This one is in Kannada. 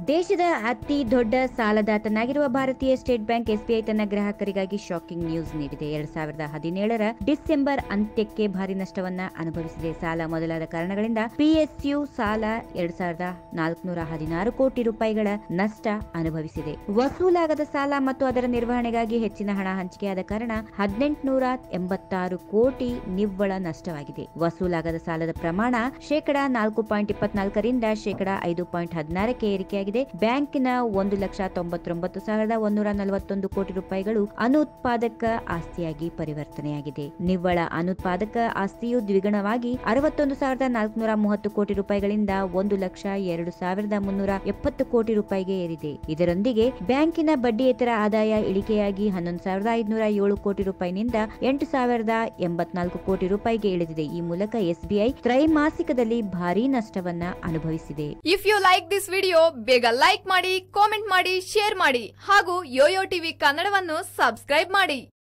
ದೇಶದ ಅತಿ ದೊಡ್ಡ ಸಾಲದಾತನಾಗಿರುವ ಭಾರತೀಯ ಸ್ಟೇಟ್ ಬ್ಯಾಂಕ್ ಎಸ್ಬಿಐ ತನ್ನ ಗ್ರಾಹಕರಿಗಾಗಿ ಶಾಕಿಂಗ್ ನ್ಯೂಸ್ ನೀಡಿದೆ ಎರಡ್ ಸಾವಿರದ ಹದಿನೇಳರ ಡಿಸೆಂಬರ್ ಅಂತ್ಯಕ್ಕೆ ಭಾರಿ ನಷ್ಟವನ್ನ ಅನುಭವಿಸಿದೆ ಸಾಲ ಮೊದಲಾದ ಕಾರಣಗಳಿಂದ ಪಿಎಸ್ಯು ಸಾಲ ಎರಡ್ ಸಾವಿರದ ನಾಲ್ಕುನೂರ ಹದಿನಾರು ಕೋಟಿ ರೂಪಾಯಿಗಳ ನಷ್ಟ ಅನುಭವಿಸಿದೆ ವಸೂಲಾಗದ ಸಾಲ ಮತ್ತು ಅದರ ನಿರ್ವಹಣೆಗಾಗಿ ಹೆಚ್ಚಿನ ಹಣ ಹಂಚಿಕೆಯಾದ ಕಾರಣ ಹದಿನೆಂಟುನೂರ ಎಂಬತ್ತಾರು ಕೋಟಿ ನಿವ್ವಳ ನಷ್ಟವಾಗಿದೆ ವಸೂಲಾಗದ ಸಾಲದ ಪ್ರಮಾಣ ಶೇಕಡಾ ನಾಲ್ಕು ಪಾಯಿಂಟ್ ಇಪ್ಪತ್ನಾಲ್ಕರಿಂದ ಶೇಕಡಾ ಐದು ಪಾಯಿಂಟ್ ಹದಿನಾರಕ್ಕೆ ಏರಿಕೆಯಾಗಿದೆ ಬ್ಯಾಂಕಿನ ಒಂದು ಲಕ್ಷ ತೊಂಬತ್ತೊಂಬತ್ತು ಸಾವಿರದ ಒಂದೂರ ನಲವತ್ತೊಂದು ಕೋಟಿ ರೂಪಾಯಿಗಳು ಅನುತ್ಪಾದಕ ಆಸ್ತಿಯಾಗಿ ಪರಿವರ್ತನೆಯಾಗಿದೆ ನಿವ್ವಳ ಅನುತ್ಪಾದಕ ಆಸ್ತಿಯು ದ್ವಿಗುಣವಾಗಿ ಅರವತ್ತೊಂದು ಸಾವಿರದ ನಾಲ್ಕುನೂರ ಮೂವತ್ತು ಕೋಟಿ ರೂಪಾಯಿಗಳಿಂದ ಒಂದು ಲಕ್ಷ ಎರಡು ಸಾವಿರದ ಮುನ್ನೂರ ಎಪ್ಪತ್ತು ಕೋಟಿ ರೂಪಾಯಿಗೆ ಏರಿದೆ ಇದರೊಂದಿಗೆ ಬ್ಯಾಂಕಿನ ಬಡ್ಡಿಯೇತರ ಆದಾಯ ಇಳಿಕೆಯಾಗಿ ಹನ್ನೊಂದು ಸಾವಿರದ ಐದುನೂರ ಏಳು ಕೋಟಿ ರೂಪಾಯಿನಿಂದ ಎಂಟು ಸಾವಿರದ ಎಂಬತ್ನಾಲ್ಕು ಕೋಟಿ ರೂಪಾಯಿಗೆ ಇಳಿದಿದೆ ಈ ಮೂಲಕ ಎಸ್ಬಿಐ ತ್ರೈಮಾಸಿಕದಲ್ಲಿ ಭಾರೀ ನಷ್ಟವನ್ನ ಅನುಭವಿಸಿದೆ if you like this video ಬೇಗ ಲೈಕ್ ಮಾಡಿ ಕಾಮೆಂಟ್ ಮಾಡಿ ಶೇರ್ ಮಾಡಿ ಹಾಗೂ ಯೋಯೋ ಟಿವಿ ಕನ್ನಡವನ್ನು ಸಬ್ಸ್ಕ್ರೈಬ್ ಮಾಡಿ